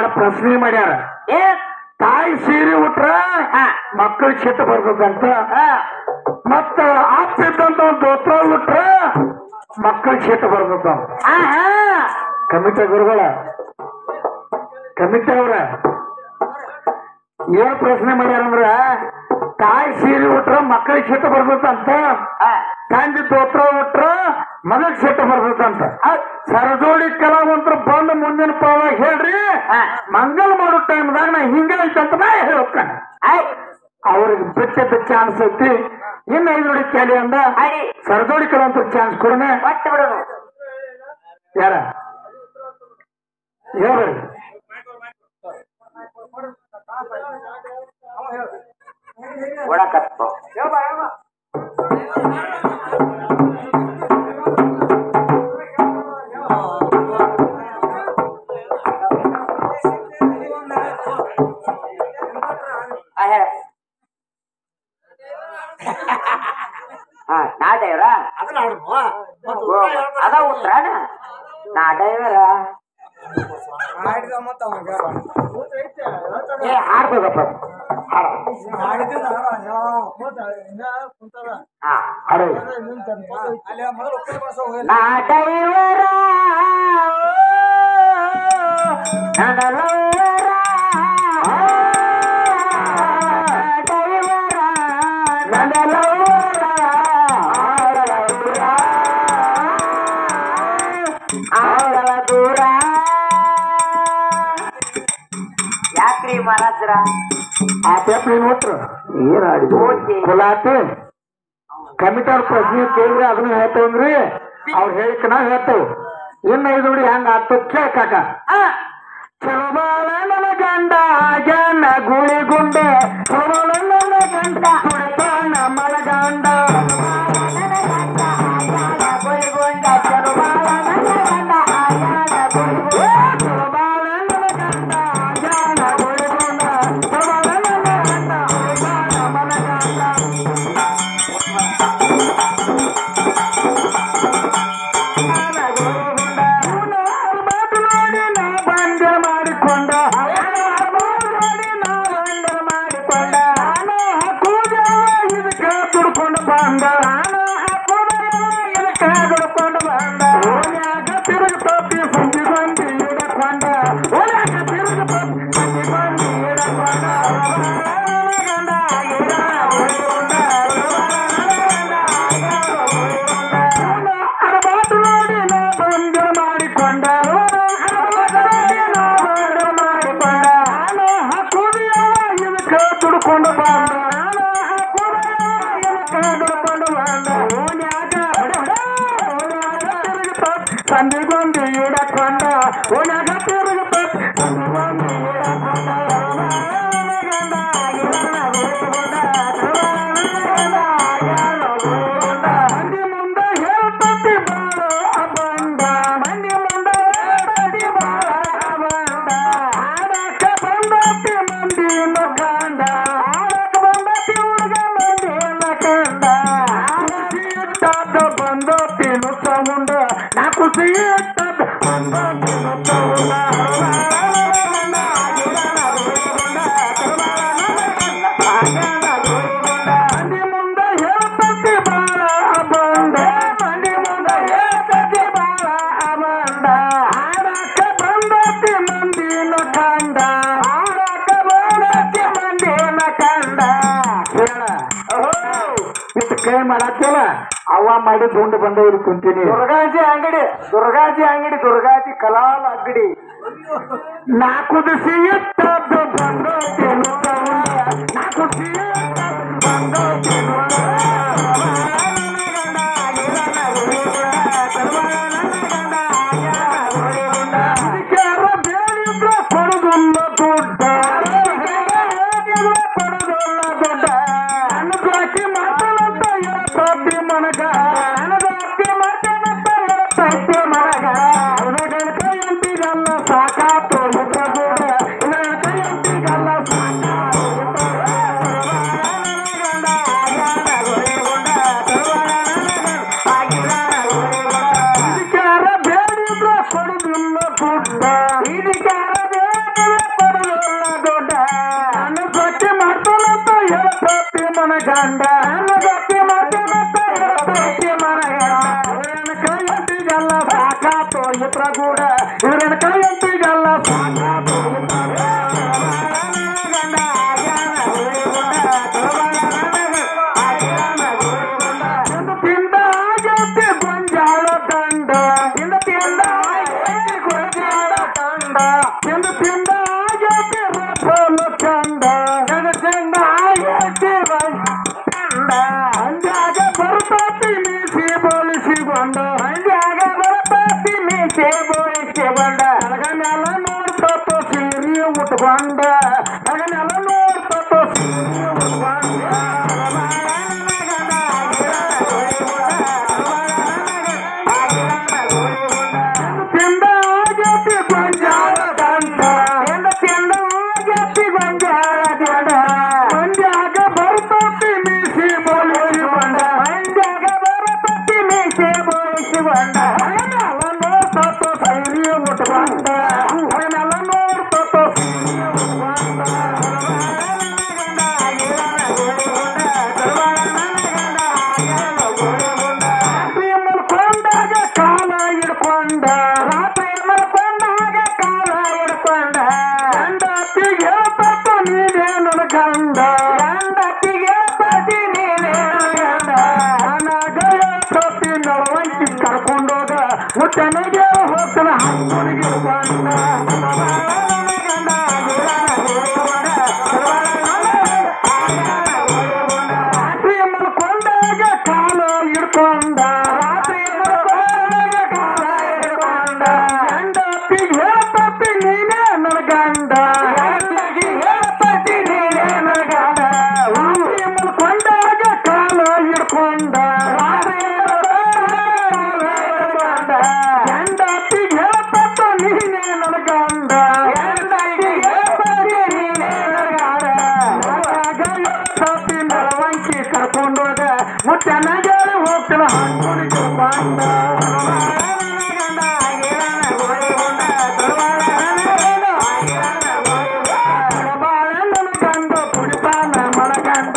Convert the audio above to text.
ಪ್ರಶ್ನೆ ಮಾಡ್ಯಾರ ಏ ತಾಯಿ ಸೀರೆ ಉಟ್ರ ಹಾ. ಮಕ್ಕಳು ಸಿಟ್ಟು ಬರ್ತದಂತ ಹಾ ಮತ್ತ ಆಪ್ತಿದ್ದಂತ ಒಂದು ದೋತ್ರ ಉಟ್ರ ಮಕ್ಕಳು ಸಿಟ್ಟು ಬರ್ತದಂತ ಹಾ ಹಾ ಕಮಿಟಿ ಗುರುಗಳ ಕಮಿಟಿ ಅವ್ರ ಏನ್ ಪ್ರಶ್ನೆ ಮಾಡ್ಯಾರಂದ್ರ ತಾಯಿ ಸೀರೆ ಉಟ್ರ ಮಕ್ಕಳಿಗೆ ಸಿಟ್ಟು ಬರ್ತದಂತ ಹಾ ತಂದೆ ದೋತ್ರ ಉಟ್ರ ಮಗಗ್ ಸಿಟ್ಟು ಬರ್ತದಂತ ಹೌದ್. ಸರಜೋಡಿ ಕಲಾವಂತರು ಬಂದು ಮುಂದಿನ ಪಾವಾಗ ಹೇಳ್ರಿ ಹಾ. ಮಂಗಲ ಮಾಡೋ ಟೈಮ್ದಾಗ ನಾ ಹಿಂಗ ಐತಂತ ನಾ ಹೇಳ್ತಾನೆ ಆಯ್ ಅವ್ರಿಗೆ ಬಿಚ್ಚ ಬಿಚ್ಚ ಅನ್ಸೈತಿ ಇನ್ನು ಐದು ನೋಡಿ ಕೇಳಿ ಅಂದ ಅಡಿ ಸರಜೋಡಿ ಕಲಾವಂತರ ಚಾನ್ಸ್ ಕೊಡನೆ ಒಟ್ಟು ಬಿಡೋದು ಯಾರ ಹೇಳ್ರಿ ಒಳಕತ್ತು ಆ, ಹೇಳ. ಹಾ ನಾ ಡೈವರ ಅದ ಉತ್ತರ ನಾ ಡೈವರ ಏ ಹಾಡ್ಬೋದಪ್ಪ ಹಾಡ ಹಾ ಹಾಡು ನಾ ಡೈವರ ನನ್ನ ಲವರ ಡೈವರ ನನ್ನ ಲವರ ಆಳವ ದೂರ ಯಾಕ್ರಿ ಮಹಾರಾಜ್ರ ಆ ಟೇಪ್ ನೀನ್ ಒಟ್ರು ಏನ್ ಆಡಿದ್ರು ಓಕೆ. ಕುಲಾತಿ ಕಮಿಟಿ ಅವ್ರ ಪ್ರಶ್ನೆ ಕೇಳಿದ್ರೆ ಅದನ್ನ ಹೇಳ್ತೇವ್ರಿ ಅವ್ರು ಹೇಳಿಕ ನಾವ್ ಹೇಳ್ತೇವ್ ಇನ್ನ ಐದು ನೋಡಿ ಹೆಂಗ ಆತು ಕೇಳ ಕಾಕ ಹಾ ಚಲೋಬಾಳ ನನ್ನ ಗಂಡ ಜನ ಗುಳಿ ಗುಂಡೆ ಚಲೋಬಾಳ ನನ್ನ ಗಂಡ ಕುಡಿತಾನ ಮಳಗಂಡ ಚಲೋಬಾಳ ನನ್ನ ಗಂಡ ಜನ ಗುಳಿ ಗುಂಡ ಚಲೋಬಾಳ ನನ್ನ ಗಂಡ ಕುಡಿತಾನ ಮಳಗಂಡ ಬಂದರ್ ಮಾಡಿಕೊಂಡ ನೋಡಿ ನಾ ಬಂದರ್ ಮಾಡಿಕೊಂಡ ನಾನು ಹಾಕುವುದ ಇದಕ್ಕೆ ದುಡ್ಕೊಂಡು ಬಂದ ನಾನು ಹಾಕುವುದ ಇದಕ್ಕೆ ದುಡ್ಕೊಂಡು ಬಂದ ಓನ್ಯಾಗ ತಿರುಗಿ ತಪ್ಪಿ ಸಂಜೆ ಬಂದು ಇಡಕೊಂಡ ಓನ್ಯಾಗ ತಿರುಗಿ ತಪ್ಪಿ ಸಂಜೆ ಬಂದು ಇಡಕೊಂಡ ಗಂಡ ಇಡ ಹೊಯ್ಕೊಂಡ ಅರಬಾಟು ನೋಡಿ ನಾ ಬಂದರ ಮಾಡಿಕೊಂಡ ಅರಬಾಟು ನೋಡಿ ನಾ ಬಂದರ ಮಾಡಿಕೊಂಡ ನಾನು ಹಾಕುದಿಯ ಇದಕ್ಕೆ ದುಡ್ಕೊಂಡು ಬಂದ ನಾನು ಹಾಕುದಿಯ ಇದಕ್ಕೆ ದುಡ್ಕೊಂಡು ಬಂದ ಓನ್ಯಾಗ ಓನ್ಯಾಗ ತಿರುಗುತ್ತ ಸಂದಿಗೊಂದು ಇಡಕೊಂಡ ಓನ್ಯಾಗ ತಿರುಗುತ್ತ ಸಂದಿಗೊಂದು ಇಡಕೊಂಡ ಗಂಡ ಮಂದಿ ಮುಂದ ಹೇಳ್ತತಿ ಬಾಳ ಅಬಂದ ಮಂದಿ ಮುಂದ ಹೇಳ್ತತಿ ಬಾಳ ಅಬಂದ ಆಡಕ ಬಂದತಿ ಮಂದಿನ ಕಂಡ ಆಡಕ ಬಂದತಿ ಹುಡುಗ ಮಂದಿನ ಕಂಡ ಖುಷಿ ಇಟ್ಟದ ಬಂದತಿ ನುತ್ತ ಮುಂದ ನಾ ಖುಷಿ ಇಟ್ಟದ ಬಂದತಿ ನುತ್ತ ಮುಂದ ಮಂದಿ ಮುಂದ ಹೇಳ್ತತಿ ಬಾಳ ಅಬಂದ ಮಂದಿ ಮುಂದ ಹೇಳ್ತತಿ ಬಾಳ ಅಬಂದ ಆಡಕ ಬಂದತಿ ಮಂದಿನ ಕಂಡ ಆಡಕ ಬಂದತಿ ಮಂದಿನ ಕಂಡ ಹೇಳ ಇಟ್ಟು ಕೈ ಮಾಡತ್ತಲ್ಲ ಅವ್ವ ಮಾಡಿ ದುಂಡು ಬಂದವ್ರು ಕುಂತೀನಿ ದುರ್ಗಾಜಿ ಅಂಗಡಿ ದುರ್ಗಾಜಿ ಅಂಗಡಿ ದುರ್ಗಾಜಿ ಕಲಾಲ್ ಅಂಗಡಿ ನಾ ಕುದಿಸಿ ಇಟ್ಟದ್ದು ಬಂದೋತಿ ನಾ ಕುದಿಸಿ ಇಟ್ಟದ್ದು ಬಂದೋತಿ ಕೊಡುದಿಲ್ಲ ದುಡ್ಡ ಕೊಡುದಿಲ್ಲ ದುಡ್ಡ ಅನುಗ್ರಾಕಿ ಮಾತಾಡಂತ ಹೇಳ್ತಿ ಮನಗ ಅನುಗ್ರಾಕಿ ಮಾತಾಡಂತ ಹೇಳ್ತಿ ಮನಗ ಅವನ ಗಣಕ ಎಂಟಿಗಲ್ಲ ಸಾಕಾತು ಮುಖ ದುಡ್ಡ ಗಂಡ ಗಟ್ಟಿ ಮತ್ತೆ ಮತ್ತೆ ಇವ್ರನ್ನ ಕೈಯಂತಿಗಲ್ಲ ಸಾಕಾತು ಇತ್ರ ಕೂಡ ಇವ್ರನ್ನ ಕೈಯಂತಿಗಲ್ಲ ಸಾಕಾತು ತಿಂದ ತಿಂದ ಆಗೈತಿ ಗೊಂಜಾಳ ದಂಡ ತಿಂದ ತಿಂದ ಆಗೈತಿ ಗೊಂಜಾಳ ದಂಡ ತಿಂದ ತಿಂದ ಆಗೈತಿ ರಸಲು ಚಂದ ತಿಂದ ತಿಂದ ಆಗೈತಿ ದಂಡ ಹಂಜಾಗ ಬರ್ತತಿ ಮೀಸಿ ಬೋಳಿಸಿಕೊಂಡ ಹಂಜಾಗ ಬರ್ತತಿ ಮೀಸಿ ಬೋಳಿಸಿಕೊಂಡ ಅಳಗನೆಲ್ಲ ನೋಡ್ತೋ ಸೀರಿ ಉಟ್ಕೊಂಡ ಅಳಗನೆಲ್ಲ ನೋಡ್ತೋ ಸೀರಿ ಉಟ್ಕೊಂಡ ತಿಂದ ಆಗೈತಿ ಗೊಂಜಾಳ ದಂಡ ತಿಂದ ತಿಂದ ಆಗೈತಿ ಗೊಂಜಾಳ ದಂಡ ಮಂಡ್ಯಾಗ ಬರ್ತತಿ ಮೀಸಿ ಬೋಳಿಸಿಕೊಂಡ ಮಂಡ್ಯಾಗ ಬರ್ತತಿ ಮೀಸಿ ಬೋಳಿಸಿಕೊಂಡ ಅವನೆಲ್ಲ ನೋಡ್ತೋ ಸೈರಿ ಉಟ್ಕೊಂಡ ಅವನೆಲ್ಲ ನೋಡ್ತೋ ಸೈರಿ ಉಟ್ಕೊಂಡ ರಾತ್ರಿ ಮಲ್ಕೊಂಡಾಗ ಕಾಲ ಹಿಡ್ಕೊಂಡ ರಾತ್ರಿ ಮಲ್ಕೊಂಡಾಗ ಕಾಲ ಹಿಡ್ಕೊಂಡ ಗಂಡತ್ತಿಗೆ ಹೇಳ್ತಪ್ಪ ನೀನೇ ನನ್ನ ಗಂಡ ಗಂಡತ್ತಿಗೆ ಪತಿ ನೀನೇ ನನ್ನ ಗಂಡ ನನಗ ಸತಿ ನಳವಂಕಿ ಕರ್ಕೊಂಡೋಗ ಮುಟ್ಟನಿಗೆ ಹೋಗ್ತಾನ ಹಂಗುನಿಗೆ ಬಂದ ಗಂಡ ರಾತ್ರಿ ಮಲ್ಕೊಂಡಾಗ ಕಾಲ ಹಿಡ್ಕೊಂಡ ರಾತ್ರಿ ಮಲ್ಕೊಂಡಾಗ ಕಾಲ ಹಿಡ್ಕೊಂಡ ಗಂಡತ್ತಿಗೆ ಹೇಳ್ತಪ್ಪಿ ನೀನೇ ನನ್ನ ಗಂಡ ಗಂಡತಿಗೆ ಹೇಳ್ತಪ್ಪಿ ನೀನೇ ನನ್ನ ಗಂಡ ರಾತ್ರಿ ಮಲ್ಕೊಂಡಾಗ ಕಾಲ ಹಿಡ್ಕೊಂಡ ರಾತ್ರಿ ಗಂಡತ್ತಿಗೆ ಹೇಳ್ತಪ್ಪ ನೀನೇ ನನ್ನ ಗಂಡ ಗಂಡತಿಗೆ ಹೇಳ್ತಪ್ಪಿ ನೀನೇ ನನ್ನ ಗಂಡ ಸತಿ ಮೆರವಂಕಿ ಕರ್ಕೊಂಡೋಗ ಮುಟ್ಟನಾಗ ಹೋಗ್ತಾನ ಹಂಗುನಿಗೆ ಬಂದ ಬಾಳಣ್ಣನ ಗಂಡ ಕುಡಿತಾನ ಮಣಗಂಡ